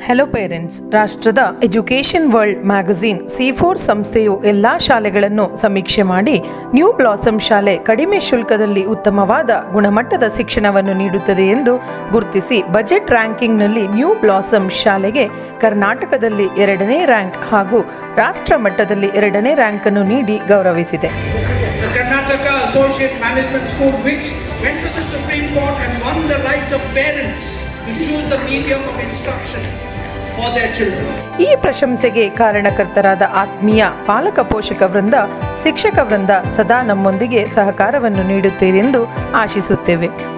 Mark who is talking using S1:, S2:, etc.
S1: Hello parents ರಾಷ್ಟ್ರದ education world magazine C fore ಸಂಸ್ಥೆಯು ಎಲ್ಲಾ ಶಾಲೆಗಳನ್ನು ಸಮೀಕ್ಷೆ ಮಾಡಿ ನ್ಯೂ ಬ್ಲಾಸಮ್ ಶಾಲೆ ಕಡಿಮೆ ಶುಲ್ಕದಲ್ಲಿ ಉತ್ತಮವಾದ ಗುಣಮಟ್ಟದ ಶಿಕ್ಷಣವನ್ನು ನೀಡುತ್ತದೆ ಎಂದು ಗುರುತಿಸಿ ಬಜೆಟ್ ರ್ಯಾಂಕಿಂಗ್ನಲ್ಲಿ ನ್ಯೂ ಬ್ಲಾಸಮ್ ಶಾಲೆಗೆ ಕರ್ನಾಟಕದಲ್ಲಿ ಎರಡನೇ ರ್ಯಾಂಕ್ ಹಾಗೂ ರಾಷ್ಟ್ರ ಮಟ್ಟದಲ್ಲಿ ಎರಡನೇ ರ್ಯಾಂಕ್ ಅನ್ನು ನೀಡಿ ಗೌರವಿಸಿದೆ
S2: The Karnataka Associate Management School, which went to the Supreme Court and won the right of parents to choose the medium of instruction for their children.
S1: ಈ ಪ್ರಶಂಸೆಗೆ ಕಾರಣಕರ್ತರಾದ ಆತ್ಮೀಯ ಪಾಲಕ ಪೋಷಕ ವೃಂದ ಶಿಕ್ಷಕ ವೃಂದ ಸದಾ ನಮ್ಮೊಂದಿಗೆ ಸಹಕಾರವನ್ನು ನೀಡುತ್ತೀರೆಂದು ಆಶಿಸುತ್ತೇವೆ